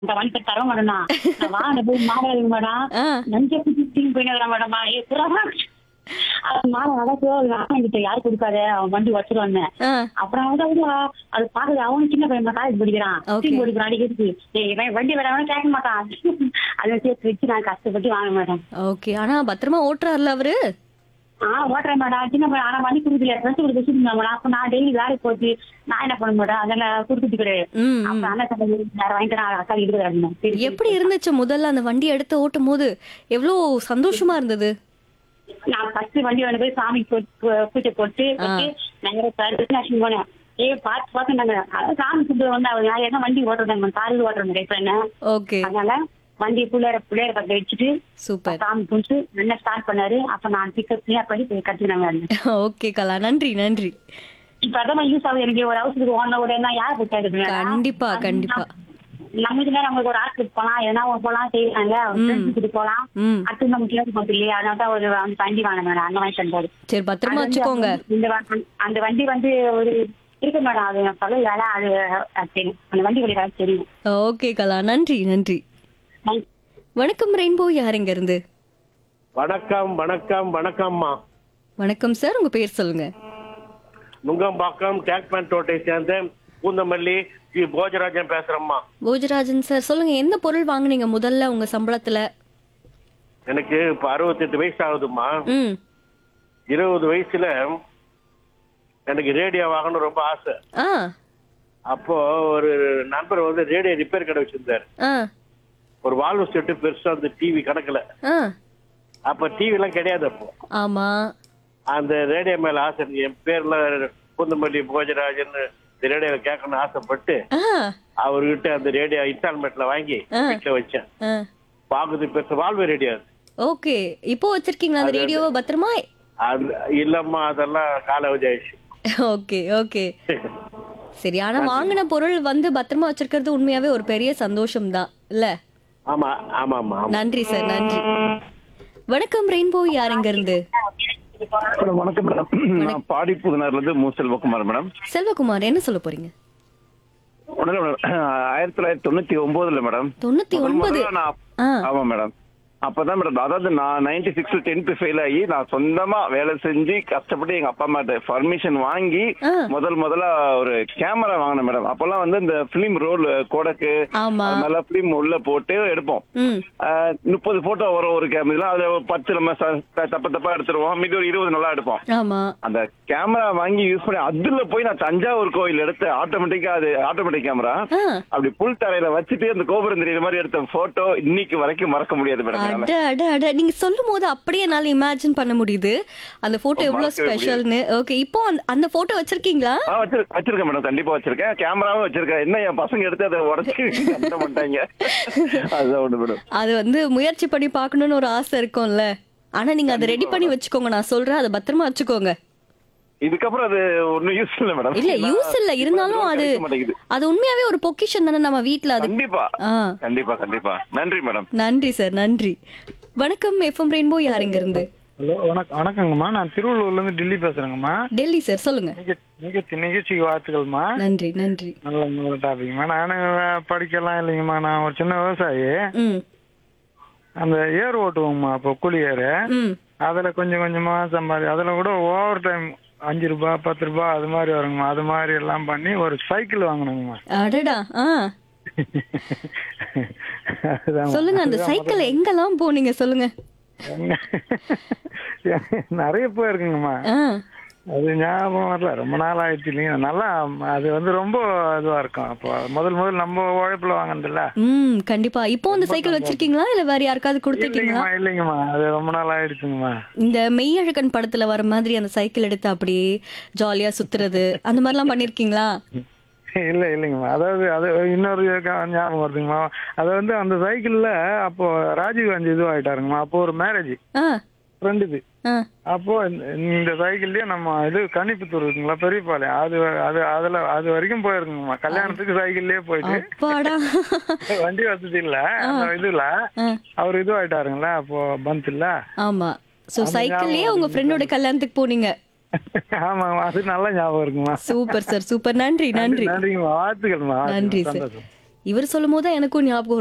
இந்த வண்டி தர மாட்டேனா நான் வாங்க போய் மாலை எழுத மேடம் ஆ. நஞ்ச குத்தி போயிட்டு மேடமா ஏ புறமா அது மாலை நடக்கோ அவன் கிட்ட யாரு கொடுக்காத அவன் வண்டி வச்சிருவாங்க ஆ, அப்புறம் வந்து அவங்க அது பாக்குறது அவனும் சின்ன பையன் காலேஜ் படிக்கிறான் Okay. டீம் படிக்கிறான் அடிக்கிறதுக்கு ஏய் இவன் வண்டி வரவன கேட்க மாட்டான் அதை சேர்த்து வச்சு நான் கஷ்டப்பட்டு வாங்க மேடம் ஓகே ஆனா பத்திரமா ஓட்டுறாருல அவரு ஆ ஓட்டுறேன் மேடம் சின்ன பையன் ஆனா வண்டி கொடுக்கல ஃப்ரெண்ட்ஸ் கொடுத்து வச்சிருந்தேன் மேடம் அப்ப நான் டெய்லி வேலைக்கு போச்சு நான் என்ன பண்ண மேடம் அதெல்லாம் கொடுத்துட்டு கிடையாது ம், ம். அப்புறம் அண்ணன் தம்பி வேற வாங்கிட்டு நான் அக்கா இருக்கிறேன் எப்படி இருந்துச்சு முதல்ல அந்த வண்டி எடுத்து ஓட்டும் போது எவ்வளவு சந்தோஷமா இருந்தது நான் ஃபர்ஸ்ட் வண்டி வந்து போய் சாமி பூஜை போட்டு வச்சு நாங்க கருத்து போனேன் ஏ பார்த்து பார்த்து நாங்க அதான் சாமி கும்பிட்டு வந்து அவர் நான் என்ன வண்டி ஓட்டுறேன் காரில் ஓட்டுறேன் இப்ப என்ன ஓகே அதனால வண்டி பிள்ளைய பிள்ளையர பக்கம் வச்சுட்டு சூப்பர் சாமி கும்பிட்டு நல்லா ஸ்டார்ட் பண்ணாரு அப்ப நான் பிக்கப் கிளியர் பண்ணி போய் கத்துனாங்க ஓகே கலா நன்றி நன்றி இப்ப அதான் யூஸ் ஆகுது எனக்கு ஒரு அவசரத்துக்கு ஓன உடனே யார் போட்டாரு கண்டிப்பா கண்டிப்பா நம்ம இதுல நமக்கு ஒரு ஆஸ்பத்திரி போலாம் எதனா ஒரு போலாம் செய்யறாங்க ஃப்ரெண்ட்ஸ் போலாம் ம் அடுத்து நம்ம கிளம்பி போகுது இல்லையா அதனால தான் ஒரு அந்த வண்டி வாங்க மேடம் அந்த மாதிரி தந்தாரு சரி பத்திரமா அது வந்து வச்சுக்கோங்க இந்த வ- அந்த வண்டி வந்து ஒரு இருக்கு மேடம் அது நான் சொல்ல வேலை அது அது தெரியும் அந்த வண்டி வழி வேலை தெரியும் ஓகே கலா நன்றி நன்றி Thank- வணக்கம் ரெயின்போ யார் இங்க இருந்து வணக்கம் வணக்கம் வணக்கம்மா வணக்கம் சார் உங்க பேர் சொல்லுங்க நுங்கம்பாக்கம் டேக்மேன் தோட்டை சேர்ந்த பூந்தமல்லி ஸ்ரீ போஜராஜன் பேசுறேம்மா போஜராஜன் சார் சொல்லுங்க எந்த பொருள் வாங்குனீங்க முதல்ல உங்க சம்பளத்துல எனக்கு இப்ப அறுபத்தெட்டு வயசு ஆகுதும்மா ம் இருபது வயசுல எனக்கு ரேடியோ வாங்கணும் ரொம்ப ஆசை ஆ அப்போ ஒரு நண்பர் வந்து ரேடியோ ரிப்பேர் கடை வச்சிருந்தாரு ஆ ஒரு வால்வு செட்டு பெருசா அந்த டிவி கணக்குல ஆ அப்ப டிவி எல்லாம் கிடையாது அப்போ ஆமா அந்த ரேடியோ மேல ஆசை இருக்கு. என் பேர்ல பூந்தமல்லி போஜராஜன் இந்த ரேடியோ கேட்கணும்னு ஆசைப்பட்டு ஆ அவர்கிட்ட அந்த ரேடியோ இன்ஸ்டால்மெண்ட்ல வாங்கி ஆ. வீட்டுல வச்சேன் ஆ பாக்குது பெருசு வாழ்வு ரேடியோ அது ஓகே இப்போ வச்சிருக்கீங்களா அந்த ரேடியோவை பத்திரமா அது இல்லம்மா அதெல்லாம் காலாவதி ஆயிடுச்சு ஓகே ஓகே சரி ஆனா வாங்கின பொருள் வந்து பத்திரமா வச்சிருக்கிறது உண்மையாவே ஒரு பெரிய சந்தோஷம் தான் இல்ல ஆமா ஆமா ஆமா ஆமா நன்றி சார் நன்றி வணக்கம் ரெயின்போ யார் இங்க இருந்து மேடம் வணக்கம் மேடம் நான் பாடி புதுனார்ல இருந்து மு செல்வகுமார் மேடம் செல்வகுமார் என்ன சொல்ல போறீங்க உடனே மேடம் ஆயிரத்தி தொள்ளாயிரத்தி தொண்ணூத்தி ஒன்பதுல மேடம் தொண்ணூத்தி முதல் ஒன்பது முதல்ல நான் ஆ ஆமா மேடம் அப்பதான் மேடம் அதாவது நான் நைன்டி சிக்ஸ்ல டென்த் ஃபெயில் ஆகி நான் சொந்தமா வேலை செஞ்சு கஷ்டப்பட்டு எங்க அப்பா அம்மா பர்மிஷன் வாங்கி ஆ. முதல் முதல்ல ஒரு கேமரா வாங்கினேன் மேடம் அப்பெல்லாம் வந்து இந்த பிலிம் ரோல் கோடக்கு ஆமா நல்லா பிலிம் உள்ள போட்டு எடுப்போம் ம் முப்பது போட்டோ வரும் ஒரு கேமரா அதுல ஒரு பத்து நம்ம ச- த- தப்ப தப்பா எடுத்துருவோம் மீதி ஒரு இருபது நல்லா எடுப்போம் ஆமா அந்த கேமரா வாங்கி யூஸ் பண்ணி அதுல போய் நான் தஞ்சாவூர் கோயில் எடுத்து ஆட்டோமேட்டிக்கா அது ஆட்டோமேட்டிக் கேமரா ஆ அப்படி புல் தரையில வச்சுட்டு அந்த கோபுரம் தெரியுற மாதிரி எடுத்த போட்டோ இன்னைக்கு வரைக்கும் மறக்க முடியாது மேடம் என்னால. அட அட அட நீங்க சொல்லும் போது அப்படியே என்னால இமேஜின் பண்ண முடியுது அந்த போட்டோ எவ்வளவு மறக்கவே ஸ்பெஷல்னு ஓகே இப்போ அந்த- அந்த போட்டோ வச்சிருக்கீங்களா ஆ வச்சிரு வச்சிருக்கேன் மேடம் கண்டிப்பா வச்சிருக்கேன் கேமராவும் வச்சிருக்கேன் என்ன என் பசங்க எடுத்து அதை உடச்சு கட்ட மாட்டாங்க அதுதான் ஒண்ணு மேடம் அது வந்து முயற்சி பண்ணி பார்க்கணும்னு ஒரு ஆசை இருக்கும்ல ஆனா நீங்க அதை ரெடி பண்ணி வச்சுக்கோங்க நான் சொல்றேன் அதை பத்திரமா வச்சுக்கோங்க இதுக்கப்புறம் அது ஒண்ணும் யூஸ் இல்ல மேடம் இல்ல யூஸ் இல்ல இருந்தாலும் அது கிடைக்க மாட்டேங்குது அது உண்மையாவே ஒரு பொக்கிஷன் தானே நம்ம வீட்ல அது கண்டிப்பா ஆ கண்டிப்பா கண்டிப்பா நன்றி மேடம் நன்றி சார் நன்றி வணக்கம் எஃப்எம் ரெயின்போ யார் இங்க இருந்து ஹலோ வணக்கம் வணக்கங்கம்மா நான் திருவள்ளூர்ல இருந்து டெல்லி பேசுறேங்கம்மா டெல்லி சார் சொல்லுங்க நிகழ்ச்சி நிகழ்ச்சி நிகழ்ச்சிக்கு வாழ்த்துக்கள்மா நன்றி நன்றி நல்ல நல்ல டாபிக்மா நான் படிக்கலாம் இல்லைங்கம்மா நான் ஒரு சின்ன விவசாயி ம் அந்த ஏர் ஓட்டுவோங்கம்மா அப்போ கூலி ஏர் ம் அதுல கொஞ்சம் கொஞ்சமா சம்பாதி அதுல கூட ஓவர் டைம் அஞ்சு ரூபாய் பத்து ரூபாய் அது மாதிரி வருங்கம்மா அது மாதிரி எல்லாம் பண்ணி ஒரு சைக்கிள் வாங்கினேங்கம்மா அடடா ஆ அதுதான் சொல்லுங்க அந்த சைக்கிள் எங்கெல்லாம் போனீங்க சொல்லுங்க நிறைய போயிருக்குங்கம்மா ஆ அது ஞாபகம் வரல ரொம்ப நாள் ஆயிடுச்சு இல்லைங்க நல்லா அது வந்து ரொம்ப இதுவா இருக்கும் அப்போ முதல் முதல் நம்ம உழைப்புல வாங்கினதில்ல ம் கண்டிப்பா இப்போ அந்த சைக்கிள் வச்சிருக்கீங்களா இல்ல வேற யாருக்காவது கொடுத்துட்டீங்களா இல்லைங்கம்மா இல்லைங்கம்மா அது ரொம்ப நாள் ஆயிடுச்சுங்கம்மா இந்த மெய்யழகன் படத்துல வர மாதிரி அந்த சைக்கிள் எடுத்து அப்படியே ஜாலியா சுத்துறது அந்த மாதிரிலாம் பண்ணிருக்கீங்களா இல்ல இல்லைங்கம்மா அதாவது அது இன்னொரு க- ஞாபகம் வருதுங்கம்மா அது வந்து அந்த சைக்கிள்ல அப்போ ராஜீவ் காந்தி இதுவாயிட்டாருங்கம்மா அப்போ ஒரு மேரேஜ் ஆ ஃப்ரெண்டுது ஆ அப்போ இந்த- இந்த சைக்கிள்லயே நம்ம இது கன்னிப்புத்தூர் இருக்குங்களா பெரியபாளையம் அது அது அதுல அது வரைக்கும் போயிருக்குங்கம்மா கல்யாணத்துக்கு சைக்கிள்லயே போயிட்டு அப்பாடா வண்டி வசதி இல்ல அந்த இதுல ஆ, அவர் இதுவாயிட்டாருங்களா அப்போ பந்த் இல்ல ஆமா சோ சைக்கிள்லயே உங்க ஃப்ரெண்டோட கல்யாணத்துக்கு போனீங்க ஆமாங்கம்மா அது நல்ல ஞாபகம் இருக்குமா சூப்பர் சார் சூப்பர் நன்றி நன்றி நன்றிங்கம்மா வாழ்த்துக்கள்மா நன்றி சார் சந்தோஷம் இவர் சொல்லும் போது எனக்கும் ஞாபகம்